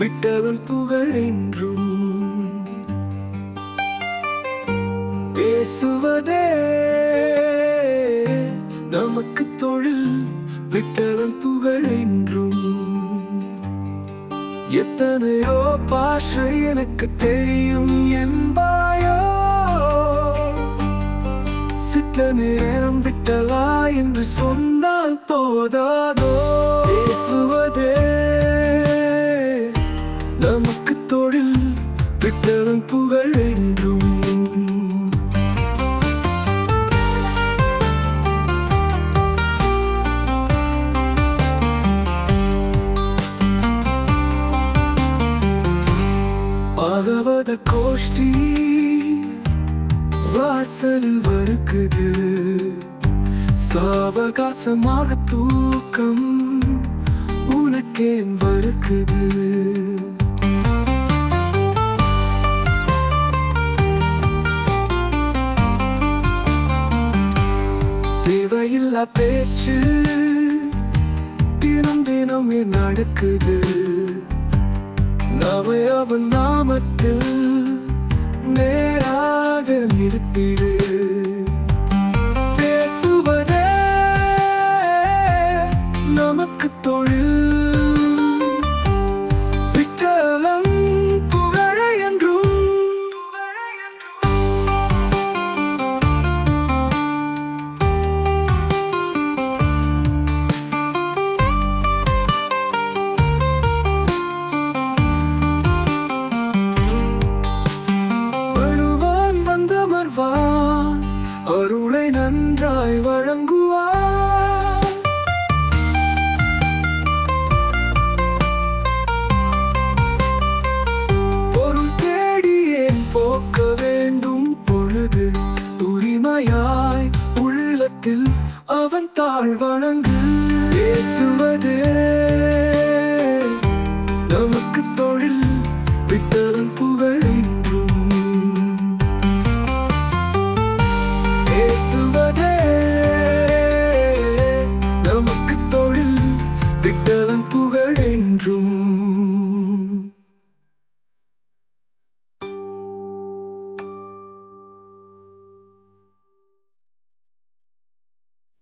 விட்டவன் புகழ் என்றும் பேசுவதே நமக்கு தொழில் விட்டவன் புகழ் என்றும் எத்தனையோ பாஷை எனக்கு தெரியும் என்பாயோ சித்த நேரம் விட்டலா என்று சொன்னால் போதாதோ பேசுவதே நமக்கு தொழில் விட்டவன் புகழ் என்றும் பாகவத கோஷ்டி வாசலில் வருக்குது சாவகாசமாக தூக்கம் உனக்கேன் வருக்குது தேவையில்லா பேச்சு தினம் தினம் ஏன் நடக்குது நவை அவன் நாமத்தில் நேராக நிறுத்திடு பேசுவதே நமக்கு தொழில் விட்டலம் புகழ என்றும் வருவான் வந்தமர்வான் அருளை நன்றாய் வழங்குவான் பொருள் தேடியேன் போக்க வேண்டும் பொழுது உரிமையாய் உள்ளத்தில் அவன் தாழ் வணங்கு பேசுவதே